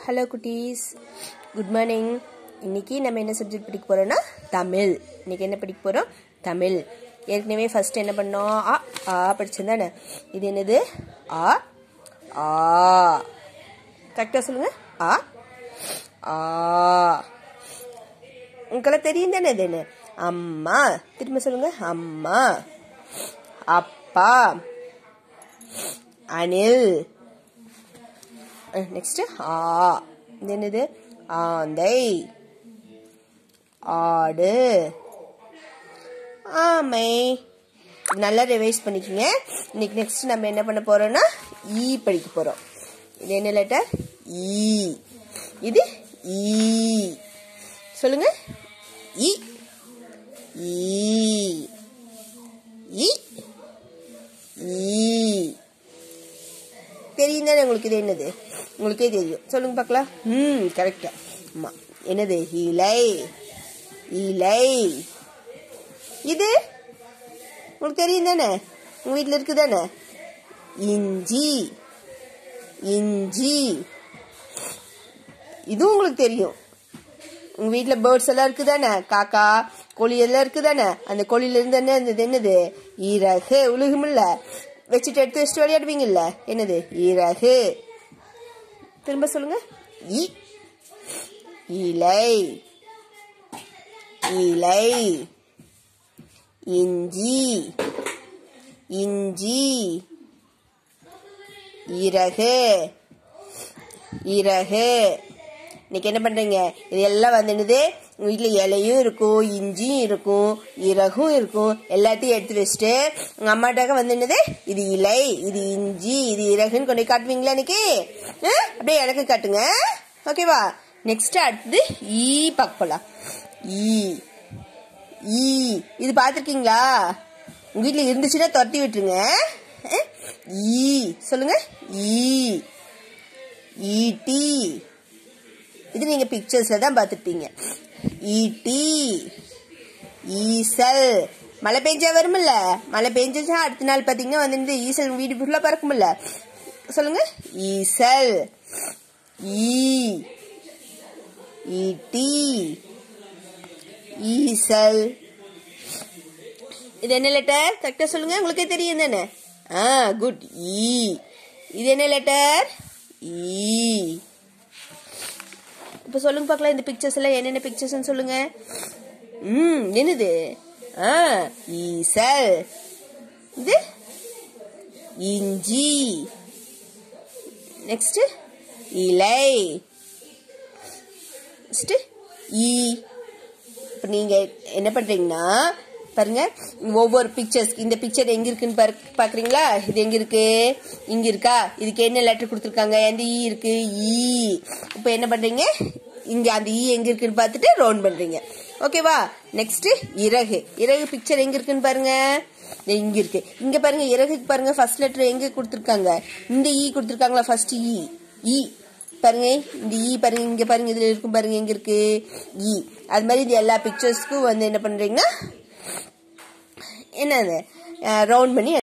Hello குட்டீஸ் good morning இன்னைக்கு நம்ம என்ன சப்ஜெக்ட் படிக்க போறோம்னா தமிழ் இன்னைக்கு என்ன படிக்க போறோம் தமிழ் ஏற்கனவே ஃபர்ஸ்ட் என்ன பண்ணோம் ஆ ஆ படிச்சிருந்தானே இது என்னது ஆ ஆ கரெக்டாக சொல்லுங்க ஆ ஆ உங்களுக்கெல்லாம் தெரியும் தானே இது என்ன அம்மா திரும்ப சொல்லுங்க அம்மா அப்பா அணில் நெக்ஸ்ட் ஆ இது என்னது ஆந்தை ஆடு ஆமை இது நல்லா ரிவைஸ் பண்ணிக்கோங்க இன்னைக்கு நெக்ஸ்ட் நம்ம என்ன பண்ண போறோம்னா ஈ படிக்க போறோம் இது என்ன லெட்டர் ஈ இது ஈ சொல்லுங்க ஈ ஈ ஈ ஈ தெரியும் தானே உங்களுக்கு இது என்னது உங்களுக்கே தெரியும் சொல்லுங்க பார்க்கலாம் ம் கரெக்டா ஆமா என்னது இலை இலை இது உங்களுக்கு தெரியும் தானே உங்க வீட்டில் இருக்கு தானே இஞ்சி இஞ்சி இதுவும் உங்களுக்கு தெரியும் உங்க வீட்ல பேர்ட்ஸ் எல்லாம் இருக்கு தானே காக்கா கோழி எல்லாம் இருக்கு தானே அந்த கோழில இருந்து என்ன இருந்தது என்னது இறகு உழுகுமில்ல வச்சுட்டு எடுத்து வச்சுட்டு விளையாடுவீங்கல்ல என்னது இறகு திரும்ப சொல்லுங்க இ இலை இலை இஞ்சி இஞ்சி இறகு இறகு இன்னைக்கு என்ன பண்றீங்க இது எல்லாம் வந்து என்னது உங்க வீட்டுல இலையும் இருக்கும் இஞ்சியும் இருக்கும் இறகும் இருக்கும் எல்லாத்தையும் எடுத்து வச்சுட்டு உங்க அம்மாட்டாக்க வந்து என்னது இது இலை இது இஞ்சி இது இறகுன்னு கொண்டு போய் காட்டுவீங்களா இன்னைக்கு ஆ? அப்படியே எனக்கு காட்டுங்க ஓகேவா நெக்ஸ்ட் அடுத்தது ஈ பார்க்க போலாம் ஈ ஈ இது பார்த்துருக்கீங்களா உங்க வீட்டுல இருந்துச்சுன்னா துரத்தி விட்டுருங்க ஆ? ஈ சொல்லுங்க ஈ ஈட்டி இது நீங்க பிக்சர்ஸ்ல தான் பார்த்துருப்பீங்க ஈட்டி ஈசல் மழை பெஞ்சா வரும்ல மழை பெஞ்சிச்சா அடுத்த நாள் பாத்தீங்கன்னா வந்து இந்த ஈசல் வீடு ஃபுல்லா பறக்கும்ல சொல்லுங்க ஈசல் ஈ ஈட்டி ஈசல் இது என்ன லெட்டர் கரெக்டா சொல்லுங்க உங்களுக்கே தெரியும் தானே ஆ குட் ஈ இது என்ன லெட்டர் ஈ இப்ப சொல்லுங்க பார்க்கலாம் இந்த பிக்சர்ஸ் எல்லாம் என்னென்ன பிக்சர்ஸ் சொல்லுங்க ம் என்னது ஆ ஈசல் இது இஞ்சி நெக்ஸ்ட் இலை நெக்ஸ்ட் ஈ இப்போ நீங்க என்ன பண்றீங்கன்னா பாருங்க ஒவ்வொரு பிக்சர்ஸ் இந்த பிக்சர் எங்க இருக்குன்னு பாரு- பாக்குறீங்களா இது எங்க இருக்கு இங்க இருக்கா இதுக்கு என்ன லெட்டர் கொடுத்துருக்காங்க எந்த ஈ இருக்கு ஈ இப்போ என்ன பண்றீங்க இங்க அந்த ஈ எங்க இருக்குன்னு பார்த்துட்டு ரவுண்ட் பண்றீங்க ஓகேவா நெக்ஸ்ட் இறகு இறகு பிக்சர் எங்க இருக்குன்னு பாருங்க இது இங்க இருக்கு இங்க பாருங்க இறகுக்கு பாருங்க ஃபர்ஸ்ட் லெட்டர் எங்க கொடுத்துருக்காங்க இந்த ஈ கொடுத்துருக்காங்களா ஃபர்ஸ்ட் ஈ ஈ பாருங்க இந்த ஈ பாருங்க இங்க பாருங்க இதுல இருக்கும் பாருங்க எங்க இருக்கு ஈ அது மாதிரி இது எல்லா பிக்சர்ஸ்க்கும் வந்து என்ன பண்றீங்கன்னா என்னது ரவுண்ட் பண்ணி